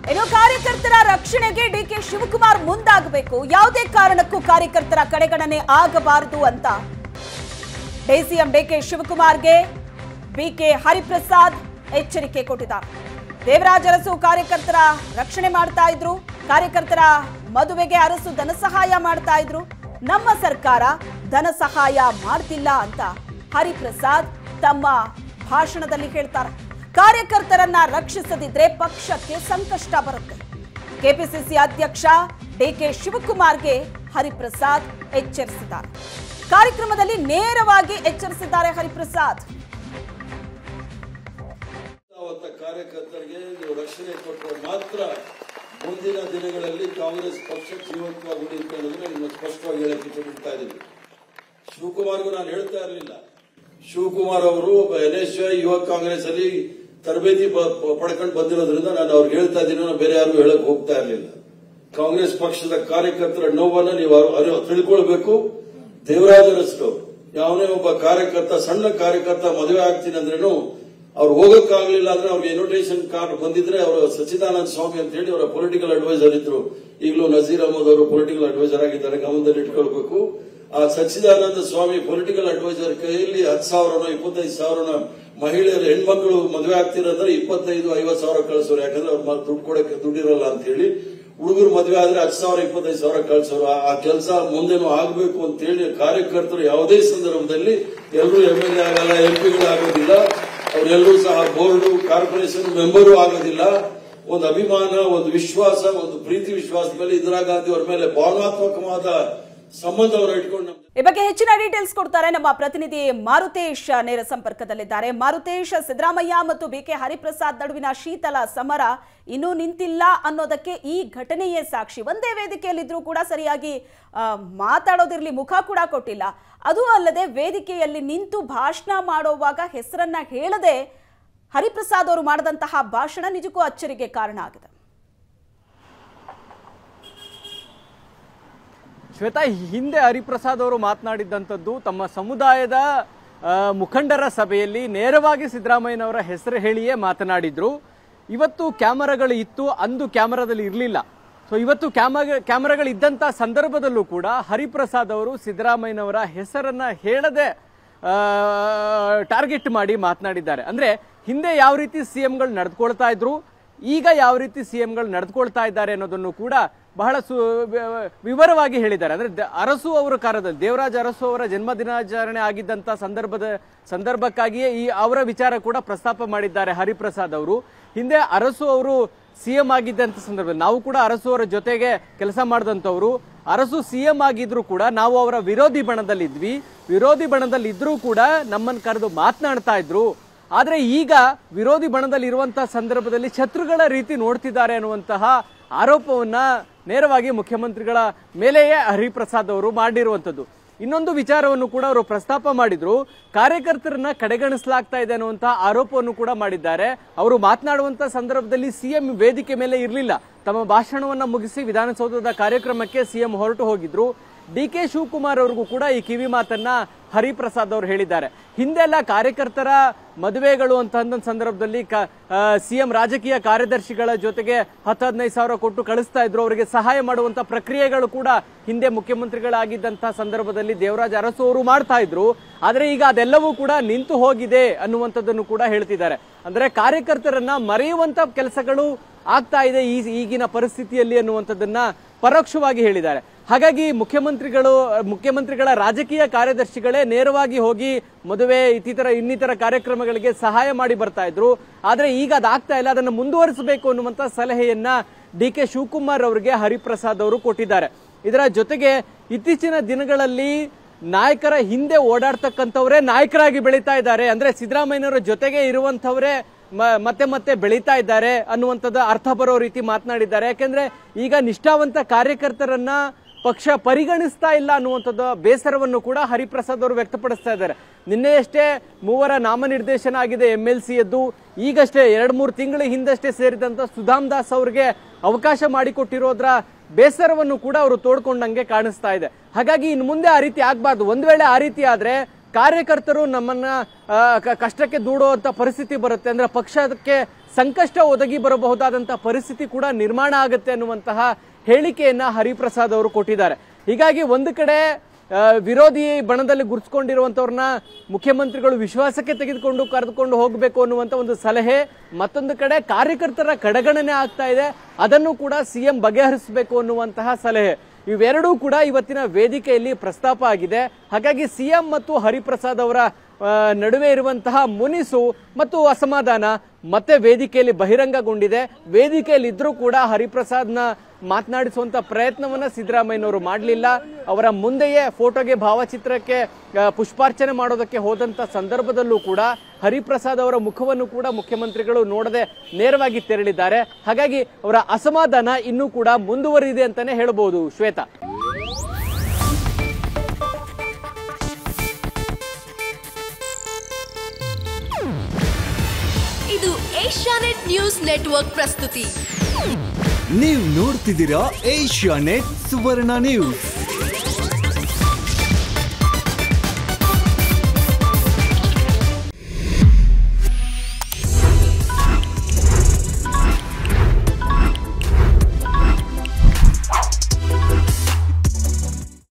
ಇನ್ನು ಕಾರ್ಯಕರ್ತರ ರಕ್ಷಣೆಗೆ ಡಿಕೆ ಶಿವಕುಮಾರ್ ಮುಂದಾಗಬೇಕು ಯಾವುದೇ ಕಾರಣಕ್ಕೂ ಕಾರ್ಯಕರ್ತರ ಕಡೆಗಣನೆ ಆಗಬಾರದು ಅಂತ ಡಿಸಿಎಂ ಡಿಕೆ ಶಿವಕುಮಾರ್ಗೆ ಬಿಕೆ ಹರಿಪ್ರಸಾದ್ ಎಚ್ಚರಿಕೆ ಕೊಟ್ಟಿದ್ದಾರೆ ದೇವರಾಜ ಅರಸು ಕಾರ್ಯಕರ್ತರ ರಕ್ಷಣೆ ಮಾಡ್ತಾ ಇದ್ರು ಕಾರ್ಯಕರ್ತರ ಮದುವೆಗೆ ಅರಸು ಧನ ಸಹಾಯ ಮಾಡ್ತಾ ಇದ್ರು ನಮ್ಮ ಸರ್ಕಾರ ಧನ ಸಹಾಯ ಮಾಡ್ತಿಲ್ಲ ಅಂತ ಹರಿಪ್ರಸಾದ್ ತಮ್ಮ ಭಾಷಣದಲ್ಲಿ ಹೇಳ್ತಾರೆ ಕಾರ್ಯಕರ್ತರನ್ನ ರಕ್ಷಿಸದಿದ್ರೆ ಪಕ್ಷಕ್ಕೆ ಸಂಕಷ್ಟ ಬರುತ್ತೆ ಕೆಪಿಸಿಸಿ ಅಧ್ಯಕ್ಷ ಡಿಕೆ ಶಿವಕುಮಾರ್ಗೆ ಹರಿಪ್ರಸಾದ್ ಎಚ್ಚರಿಸಿದ್ದಾರೆ ಕಾರ್ಯಕ್ರಮದಲ್ಲಿ ನೇರವಾಗಿ ಎಚ್ಚರಿಸಿದ್ದಾರೆ ಹರಿಪ್ರಸಾದ್ ಅವತ್ತ ಕಾರ್ಯಕರ್ತರಿಗೆ ನೀವು ರಕ್ಷಣೆ ಕೊಟ್ಟರೆ ಮಾತ್ರ ಮುಂದಿನ ದಿನಗಳಲ್ಲಿ ಕಾಂಗ್ರೆಸ್ ಪಕ್ಷ ಜೀವಂತವಾಗಿ ಉಳಿಯುತ್ತೆ ಅನ್ನೋದನ್ನ ನಿಮ್ಮ ಸ್ಪಷ್ಟವಾಗಿ ಹೇಳಕ್ಕೆ ಇಷ್ಟಪಡ್ತಾ ಇದ್ದೀವಿ ಶಿವಕುಮಾರ್ಗೂ ನಾನು ಹೇಳ್ತಾ ಇರಲಿಲ್ಲ ಶಿವಕುಮಾರ್ ಅವರು ಒಬ್ಬ ಎನ್ ಎಸ್ ಯುವ ಕಾಂಗ್ರೆಸ್ ಅಲ್ಲಿ ತರಬೇತಿ ಪ- ಪ- ಪಡ್ಕೊಂಡು ಬಂದಿರೋದ್ರಿಂದ ನಾನು ಅವ್ರಿಗೆ ಹೇಳ್ತಾ ಇದ್ದೀನಿ ನಾನು ಬೇರೆ ಯಾರಿಗೂ ಹೇಳಕ್ ಹೋಗ್ತಾ ಇರಲಿಲ್ಲ ಕಾಂಗ್ರೆಸ್ ಪಕ್ಷದ ಕಾರ್ಯಕರ್ತರ ನೋವನ್ನ ನೀವು ಅರು- ಅರು- ತಿಳ್ಕೊಳ್ಬೇಕು ದೇವರಾಜ ಅರಸರು ಯಾವನೇ ಒಬ್ಬ ಕಾರ್ಯಕರ್ತ ಸಣ್ಣ ಕಾರ್ಯಕರ್ತ ಮದುವೆ ಆಗ್ತೀನಿ ಅಂದ್ರೇನು ಅವ್ರು ಹೋಗಕ್ಕಾಗ್ಲಿಲ್ಲ ಅಂದ್ರೆ ಅವ್ರಿಗೆ ಇನ್ವಿಟೇಷನ್ ಕಾರ್ಡ್ ಬಂದಿದ್ರೆ ಅವರು ಸಚ್ಚಿದಾನಂದ ಸ್ವಾಮಿ ಅಂತ ಹೇಳಿ ಅವರ ಪೊಲಿಟಿಕಲ್ ಅಡ್ವೈಸರ್ ಇದ್ರು ಈಗಲೂ ನಜೀರ್ ಅಹಮದ್ ಅವರು ಪೊಲಿಟಿಕಲ್ ಅಡ್ವೈಸರ್ ಆಗಿದ್ದಾರೆ ಗಮನದಲ್ಲಿ ಇಟ್ಕೊಳ್ಬೇಕು ಆ ಸಚ್ಚಿದಾನಂದ ಸ್ವಾಮಿ ಪೊಲಿಟಿಕಲ್ ಅಡ್ವೈಸರ್ ಕೈಯಲ್ಲಿ ಹತ್ತು ಸಾವಿರನೋ ಇಪ್ಪತ್ತೈದು ಸಾವಿರನ ಮಹಿಳೆಯರು ಹೆಣ್ಮಕ್ಳು ಮದುವೆ ಆಗ್ತಿರಂದ್ರೆ ಇಪ್ಪತ್ತೈದು ಐವತ್ತು ಸಾವಿರ ಕಳಿಸೋರು ಯಾಕಂದ್ರೆ ಅವ್ರ ಮ- ದುಡ್ಡು ಕೊಡಕ್ಕೆ ದುಡ್ಡಿರಲ್ಲ ಅಂತ ಹೇಳಿ ಹುಡುಗರು ಮದುವೆ ಆದ್ರೆ ಹತ್ತು ಸಾವಿರ ಇಪ್ಪತ್ತೈದು ಸಾವಿರ ಕಳ್ಸೋರು ಆ- ಆ ಕೆಲಸ ಮುಂದೆನೂ ಆಗಬೇಕು ಅಂತ ಹೇಳಿ ಕಾರ್ಯಕರ್ತರು ಯಾವುದೇ ಸಂದರ್ಭದಲ್ಲಿ ಎಲ್ಲರೂ ಎಂ ಎಲ್ ಎ ಆಗಲ್ಲ ಎಂ ಪಿಗಳು ಆಗೋದಿಲ್ಲ ಅವರೆಲ್ಲರೂ ಸಹ ಬೋರ್ಡು ಕಾರ್ಪೊರೇಷನ್ ಮೆಂಬರು ಆಗೋದಿಲ್ಲ ಒಂದು ಅಭಿಮಾನ ಒಂದು ವಿಶ್ವಾಸ ಒಂದು ಪ್ರೀತಿ ವಿಶ್ವಾಸದ ಮೇಲೆ ಇಂದಿರಾ ಗಾಂಧಿ ಅವರ ಮೇಲೆ ಭಾವನಾತ್ಮಕವಾದ ಸಂಬಂಧವನ್ನು ಇಟ್ಕೊಂಡು ನಮ್ಮ ಈ ಬಗ್ಗೆ ಹೆಚ್ಚಿನ ಡೀಟೇಲ್ಸ್ ಕೊಡ್ತಾರೆ ನಮ್ಮ ಪ್ರತಿನಿಧಿ ಮಾರುತೇಶ್ ನೇರ ಸಂಪರ್ಕದಲ್ಲಿದ್ದಾರೆ ಮಾರುತೇಶ್ ಸಿದ್ದರಾಮಯ್ಯ ಮತ್ತು ಬಿಕೆ ಹರಿಪ್ರಸಾದ್ ನಡುವಿನ ಶೀತಲ ಸಮರ ಇನ್ನೂ ನಿಂತಿಲ್ಲ ಅನ್ನೋದಕ್ಕೆ ಈ ಘಟನೆಯೇ ಸಾಕ್ಷಿ ಒಂದೇ ವೇದಿಕೆಯಲ್ಲಿದ್ರೂ ಕೂಡ ಸರಿಯಾಗಿ ಆ, ಮಾತಾಡೋದಿರ್ಲಿ ಮುಖ ಕೂಡ ಕೊಟ್ಟಿಲ್ಲ ಅದು ಅಲ್ಲದೆ ವೇದಿಕೆಯಲ್ಲಿ ನಿಂತು ಭಾಷಣ ಮಾಡೋವಾಗ ಹೆಸರನ್ನ ಹೇಳದೆ ಹರಿಪ್ರಸಾದ್ ಅವರು ಮಾಡಿದಂತಹ ಭಾಷಣ ನಿಜಕ್ಕೂ ಅಚ್ಚರಿಗೆ ಕಾರಣ ಆಗಿದೆ ಶ್ವೇತಾ ಹಿಂದೆ ಹರಿಪ್ರಸಾದ್ ಅವರು ಮಾತನಾಡಿದ್ದಂಥದ್ದು ತಮ್ಮ ಸಮುದಾಯದ ಆ, ಮುಖಂಡರ ಸಭೆಯಲ್ಲಿ ನೇರವಾಗಿ ಸಿದ್ದರಾಮಯ್ಯನವರ ಹೆಸರು ಹೇಳಿಯೇ ಮಾತನಾಡಿದ್ರು ಇವತ್ತು ಕ್ಯಾಮರಾಗಳು ಇತ್ತು ಅಂದು ಕ್ಯಾಮರಾದಲ್ಲಿ ಇರಲಿಲ್ಲ ಸೊ ಇವತ್ತು ಕ್ಯಾಮ ಕ್ಯಾಮರಾಗಳು ಇದ್ದಂಥ ಸಂದರ್ಭದಲ್ಲೂ ಕೂಡ ಹರಿಪ್ರಸಾದ್ ಅವರು ಸಿದ್ದರಾಮಯ್ಯನವರ ಹೆಸರನ್ನ ಹೇಳದೆ ಟಾರ್ಗೆಟ್ ಮಾಡಿ ಮಾತನಾಡಿದ್ದಾರೆ ಅಂದ್ರೆ ಹಿಂದೆ ಯಾವ ರೀತಿ ಸಿಎಂಗಳು ನಡೆದುಕೊಳ್ತಾ ಇದ್ರು ಈಗ ಯಾವ ರೀತಿ ಸಿಎಂಗಳು ನಡೆದುಕೊಳ್ತಾ ಇದ್ದಾರೆ ಅನ್ನೋದನ್ನು ಕೂಡ ಬಹಳ ಸು ವ- ವಿವರವಾಗಿ ಹೇಳಿದ್ದಾರೆ ಅಂದ್ರೆ ದ- ಅರಸು ಅವರ ಕಾಲದಲ್ಲಿ ದೇವರಾಜ ಅರಸು ಅವರ ಜನ್ಮ ದಿನಾಚರಣೆ ಆಗಿದ್ದಂತ ಸಂದರ್ಭದ ಸಂದರ್ಭಕ್ಕಾಗಿಯೇ ಈ ಅವರ ವಿಚಾರ ಕೂಡ ಪ್ರಸ್ತಾಪ ಮಾಡಿದ್ದಾರೆ ಹರಿಪ್ರಸಾದ್ ಅವರು ಹಿಂದೆ ಅರಸು ಅವರು ಸಿಎಂ ಆಗಿದ್ದಂತ ಸಂದರ್ಭ ನಾವು ಕೂಡ ಅರಸು ಅವರ ಜೊತೆಗೆ ಕೆಲಸ ಮಾಡಿದಂಥವ್ರು ಅರಸು ಸಿಎಂ ಆಗಿದ್ರು ಕೂಡ ನಾವು ಅವರ ವಿರೋಧಿ ಬಣದಲ್ಲಿದ್ವಿ ವಿರೋಧಿ ಬಣದಲ್ಲಿ ಇದ್ರೂ ಕೂಡ ನಮ್ಮನ್ನು ಕರೆದು ಮಾತನಾಡ್ತಾ ಇದ್ರು ಆದ್ರೆ ಈಗ ವಿರೋಧಿ ಬಣದಲ್ಲಿ ಇರುವಂತಹ ಸಂದರ್ಭದಲ್ಲಿ ಶತ್ರುಗಳ ರೀತಿ ನೋಡ್ತಿದ್ದಾರೆ ಅನ್ನುವಂತಹ ಆರೋಪವನ್ನ ನೇರವಾಗಿ ಮುಖ್ಯಮಂತ್ರಿಗಳ ಮೇಲೆಯೇ ಹರಿಪ್ರಸಾದ್ ಅವರು ಮಾಡಿರುವಂತದ್ದು ಇನ್ನೊಂದು ವಿಚಾರವನ್ನು ಕೂಡ ಅವರು ಪ್ರಸ್ತಾಪ ಮಾಡಿದ್ರು ಕಾರ್ಯಕರ್ತರನ್ನ ಕಡೆಗಣಿಸಲಾಗ್ತಾ ಇದೆ ಅನ್ನುವಂತಹ ಆರೋಪವನ್ನು ಕೂಡ ಮಾಡಿದ್ದಾರೆ ಅವರು ಮಾತನಾಡುವಂತ ಸಂದರ್ಭದಲ್ಲಿ ಸಿಎಂ ವೇದಿಕೆ ಮೇಲೆ ಇರಲಿಲ್ಲ ತಮ್ಮ ಭಾಷಣವನ್ನ ಮುಗಿಸಿ ವಿಧಾನಸೌಧದ ಕಾರ್ಯಕ್ರಮಕ್ಕೆ ಸಿಎಂ ಹೊರಟು ಹೋಗಿದ್ರು ಡಿ ಕೆ ಶಿವಕುಮಾರ್ ಅವ್ರಿಗೂ ಕೂಡ ಈ ಕಿವಿ ಮಾತನ್ನ ಹರಿಪ್ರಸಾದ್ ಅವರು ಹೇಳಿದ್ದಾರೆ ಹಿಂದೆಲ್ಲ ಕಾರ್ಯಕರ್ತರ ಮದುವೆಗಳು ಅಂತ ಅಂದ ಸಂದರ್ಭದಲ್ಲಿ ಸಿಎಂ ರಾಜಕೀಯ ಕಾರ್ಯದರ್ಶಿಗಳ ಜೊತೆಗೆ ಹತ್ತು ಹದಿನೈದು ಸಾವಿರ ಕೊಟ್ಟು ಕಳಿಸ್ತಾ ಇದ್ರು ಅವರಿಗೆ ಸಹಾಯ ಮಾಡುವಂತ ಪ್ರಕ್ರಿಯೆಗಳು ಕೂಡ ಹಿಂದೆ ಮುಖ್ಯಮಂತ್ರಿಗಳಾಗಿದ್ದಂತಹ ಸಂದರ್ಭದಲ್ಲಿ ದೇವರಾಜ ಅರಸು ಅವರು ಮಾಡ್ತಾ ಇದ್ರು ಆದ್ರೆ ಈಗ ಅದೆಲ್ಲವೂ ಕೂಡ ನಿಂತು ಹೋಗಿದೆ ಅನ್ನುವಂಥದ್ದನ್ನು ಕೂಡ ಹೇಳ್ತಿದ್ದಾರೆ ಅಂದ್ರೆ ಕಾರ್ಯಕರ್ತರನ್ನ ಮರೆಯುವಂತ ಕೆಲಸಗಳು ಆಗ್ತಾ ಇದೆ ಈ ಈಗಿನ ಪರಿಸ್ಥಿತಿಯಲ್ಲಿ ಅನ್ನುವಂಥದ್ದನ್ನ ಪರೋಕ್ಷವಾಗಿ ಹೇಳಿದ್ದಾರೆ ಹಾಗಾಗಿ ಮುಖ್ಯಮಂತ್ರಿಗಳು ಮುಖ್ಯಮಂತ್ರಿಗಳ ರಾಜಕೀಯ ಕಾರ್ಯದರ್ಶಿಗಳೇ ನೇರವಾಗಿ ಹೋಗಿ ಮದುವೆ ಇತರ ಇನ್ನಿತರ ಕಾರ್ಯಕ್ರಮಗಳಿಗೆ ಸಹಾಯ ಮಾಡಿ ಬರ್ತಾ ಇದ್ರು ಆದ್ರೆ ಈಗ ಅದಾಗ್ತಾ ಇಲ್ಲ ಅದನ್ನು ಮುಂದುವರಿಸಬೇಕು ಅನ್ನುವಂತ ಸಲಹೆಯನ್ನ ಡಿ ಕೆ ಶಿವಕುಮಾರ್ ಅವರಿಗೆ ಹರಿಪ್ರಸಾದ್ ಅವರು ಕೊಟ್ಟಿದ್ದಾರೆ ಇದರ ಜೊತೆಗೆ ಇತ್ತೀಚಿನ ದಿನಗಳಲ್ಲಿ ನಾಯಕರ ಹಿಂದೆ ಓಡಾಡ್ತಕ್ಕಂಥವರೇ ನಾಯಕರಾಗಿ ಬೆಳೀತಾ ಇದ್ದಾರೆ ಅಂದ್ರೆ ಸಿದ್ದರಾಮಯ್ಯನವರ ಜೊತೆಗೆ ಇರುವಂತವರೇ ಮ- ಮತ್ತೆ ಮತ್ತೆ ಬೆಳೀತಾ ಇದ್ದಾರೆ ಅನ್ನುವಂಥದ್ದು ಅರ್ಥ ಬರೋ ರೀತಿ ಮಾತನಾಡಿದ್ದಾರೆ ಯಾಕೆಂದ್ರೆ ಈಗ ನಿಷ್ಠಾವಂತ ಕಾರ್ಯಕರ್ತರನ್ನ ಪಕ್ಷ ಪರಿಗಣಿಸ್ತಾ ಇಲ್ಲ ಅನ್ನುವಂಥದ್ದು ಬೇಸರವನ್ನು ಕೂಡ ಹರಿಪ್ರಸಾದ್ ಅವರು ವ್ಯಕ್ತಪಡಿಸ್ತಾ ಇದ್ದಾರೆ ನಿನ್ನೆಯಷ್ಟೇ ಮೂವರ ನಾಮನಿರ್ದೇಶನ ಆಗಿದೆ ಎಂ ಎಲ್ ಸಿ ಯದ್ದು ಈಗಷ್ಟೇ ಎರಡು ಮೂರು ತಿಂಗಳ ಹಿಂದಷ್ಟೇ ಸೇರಿದಂತ ಸುಧಾಮ್ ದಾಸ್ ಅವರಿಗೆ ಅವಕಾಶ ಮಾಡಿಕೊಟ್ಟಿರೋದ್ರ ಬೇಸರವನ್ನು ಕೂಡ ಅವರು ತೋಡ್ಕೊಂಡಂಗೆ ಕಾಣಿಸ್ತಾ ಇದೆ ಹಾಗಾಗಿ ಇನ್ನು ಮುಂದೆ ಆ ರೀತಿ ಆಗ್ಬಾರ್ದು ಒಂದ್ ವೇಳೆ ಆ ರೀತಿ ಆದ್ರೆ ಕಾರ್ಯಕರ್ತರು ನಮ್ಮನ್ನ ಆ, ಕ- ಕಷ್ಟಕ್ಕೆ ದೂಡುವಂತ ಪರಿಸ್ಥಿತಿ ಬರುತ್ತೆ ಅಂದ್ರೆ ಪಕ್ಷಕ್ಕೆ ಸಂಕಷ್ಟ ಒದಗಿ ಬರಬಹುದಾದಂತಹ ಪರಿಸ್ಥಿತಿ ಕೂಡ ನಿರ್ಮಾಣ ಆಗುತ್ತೆ ಅನ್ನುವಂತಹ ಹೇಳಿಕೆಯನ್ನ ಹರಿಪ್ರಸಾದ್ ಅವರು ಕೊಟ್ಟಿದ್ದಾರೆ ಹೀಗಾಗಿ ಒಂದು ಕಡೆ ಆ, ವಿರೋಧಿ ಬಣದಲ್ಲಿ ಗುರುತಿಸ್ಕೊಂಡಿರುವಂತವ್ರನ್ನ ಮುಖ್ಯಮಂತ್ರಿಗಳು ವಿಶ್ವಾಸಕ್ಕೆ ತೆಗೆದುಕೊಂಡು ಕರೆದುಕೊಂಡು ಹೋಗಬೇಕು ಅನ್ನುವಂತ ಒಂದು ಸಲಹೆ ಮತ್ತೊಂದು ಕಡೆ ಕಾರ್ಯಕರ್ತರ ಕಡೆಗಣನೆ ಆಗ್ತಾ ಇದೆ ಅದನ್ನು ಕೂಡ ಸಿಎಂ ಬಗೆಹರಿಸಬೇಕು ಅನ್ನುವಂತಹ ಸಲಹೆ ಇವೆರಡೂ ಕೂಡ ಇವತ್ತಿನ ವೇದಿಕೆಯಲ್ಲಿ ಪ್ರಸ್ತಾಪ ಆಗಿದೆ ಹಾಗಾಗಿ ಸಿಎಂ ಮತ್ತು ಹರಿಪ್ರಸಾದ್ ಅವರ ಆ, ನಡುವೆ ಇರುವಂತಹ ಮುನಿಸು ಮತ್ತು ಅಸಮಾಧಾನ ಮತ್ತೆ ವೇದಿಕೆಯಲ್ಲಿ ಬಹಿರಂಗಗೊಂಡಿದೆ ವೇದಿಕೆಯಲ್ಲಿ ಇದ್ರೂ ಕೂಡ ಹರಿಪ್ರಸಾದ್ನ ಮಾತನಾಡಿಸುವಂತ ಪ್ರಯತ್ನವನ್ನ ಸಿದ್ದರಾಮಯ್ಯನವರು ಮಾಡಲಿಲ್ಲ ಅವರ ಮುಂದೆಯೇ ಫೋಟೋಗೆ ಭಾವಚಿತ್ರಕ್ಕೆ ಆ, ಪುಷ್ಪಾರ್ಚನೆ ಮಾಡೋದಕ್ಕೆ ಹೋದಂತ ಸಂದರ್ಭದಲ್ಲೂ ಕೂಡ ಹರಿಪ್ರಸಾದ್ ಅವರ ಮುಖವನ್ನು ಕೂಡ ಮುಖ್ಯಮಂತ್ರಿಗಳು ನೋಡದೆ ನೇರವಾಗಿ ತೆರಳಿದ್ದಾರೆ ಹಾಗಾಗಿ ಅವರ ಅಸಮಾಧಾನ ಇನ್ನೂ ಕೂಡ ಮುಂದುವರಿದಿದೆ ಅಂತಾನೆ ಹೇಳ್ಬೋದು ಶ್ವೇತಾ ಇದು ಏಷ್ಯಾನೆಟ್ ನ್ಯೂಸ್ ನೆಟ್ವರ್ಕ್ ಪ್ರಸ್ತುತಿ ನೀವು ನೋಡ್ತಿದ್ದೀರಾ ಏಷ್ಯಾ ನೆಟ್ ಸುವರ್ಣ ನ್ಯೂಸ್